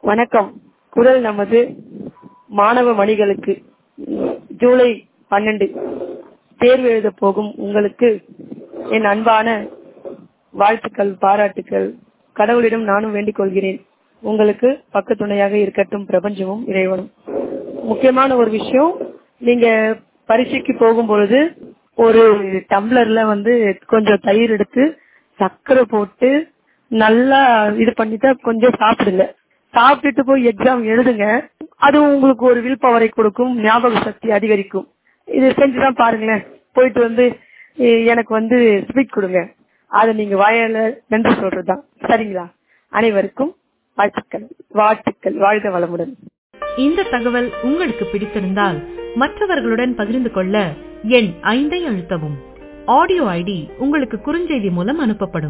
வணக்கம் குரல் நமது மாணவ மணிகளுக்கு ஜூலை பன்னெண்டு தேர்வு எழுத போகும் உங்களுக்கு என் அன்பான வாழ்த்துக்கள் பாராட்டுக்கள் கடவுளிடம் நானும் வேண்டிக் கொள்கிறேன் உங்களுக்கு பக்க துணையாக இருக்கட்டும் பிரபஞ்சமும் இறைவனும் முக்கியமான ஒரு விஷயம் நீங்க பரீட்சைக்கு போகும் பொழுது ஒரு டம்ளர்ல வந்து கொஞ்சம் தயிர் எடுத்து சர்க்கரை போட்டு நல்லா இது பண்ணிட்டு கொஞ்சம் சாப்பிடுங்க சாப்பிட்டுட்டு போய் எக்ஸாம் எழுதுங்க அது உங்களுக்கு ஒரு வில் பவரை கொடுக்கும் ஞாபக சக்தி அதிகரிக்கும் இது செஞ்சுதான் பாருங்களேன் போயிட்டு வந்து எ- எனக்கு வந்து ஸ்வீட் கொடுங்க அதை நீங்க வாயால நன்றி சொல்றதுதான் சரிங்களா அனைவருக்கும் வாழ்த்துக்கள் வாழ்த்துக்கள் வாழ்க வளமுடன் இந்த தகவல் உங்களுக்கு பிடித்திருந்தால் மற்றவர்களுடன் பகிர்ந்து கொள்ள எண் ஐந்தை அழுத்தவும் ஆடியோ ஐடி உங்களுக்கு குறுஞ்செய்தி மூலம் அனுப்பப்படும்